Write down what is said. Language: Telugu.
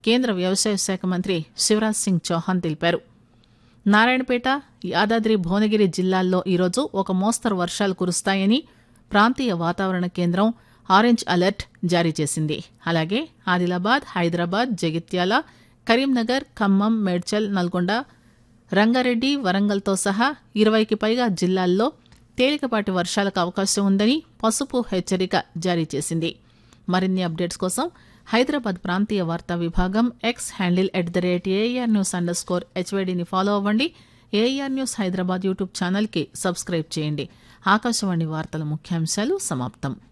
కేంద్ర వ్యవసాయ శాఖ మంత్రి శివరాజ్ సింగ్ చౌహాన్ తెలిపారు నారాయణపేట యాదాద్రి భువనగిరి జిల్లాల్లో ఈరోజు ఒక మోస్తరు వర్షాలు కురుస్తాయని ప్రాంతీయ వాతావరణ కేంద్రం ఆరెంజ్ అలర్ట్ జారీ చేసింది అలాగే ఆదిలాబాద్ హైదరాబాద్ జగిత్యాల కరీంనగర్ ఖమ్మం మేడ్చల్ నల్గొండ రంగారెడ్డి వరంగల్తో సహా ఇరవైకి పైగా జిల్లాల్లో తేలికపాటి వర్షాలకు అవకాశం ఉందని పసుపు హెచ్చరిక జారీ చేసింది మరిన్ని అప్డేట్స్ కోసం హైదరాబాద్ ప్రాంతీయ వార్తా విభాగం X handle at the rate AIR news underscore score హెచ్వైడీని ఫాలో అవ్వండి ఏఆర్ న్యూస్ హైదరాబాద్ యూట్యూబ్ ఛానల్కి సబ్స్క్రైబ్ చేయండి ఆకాశవాణి వార్తల ముఖ్యాంశాలు సమాప్తం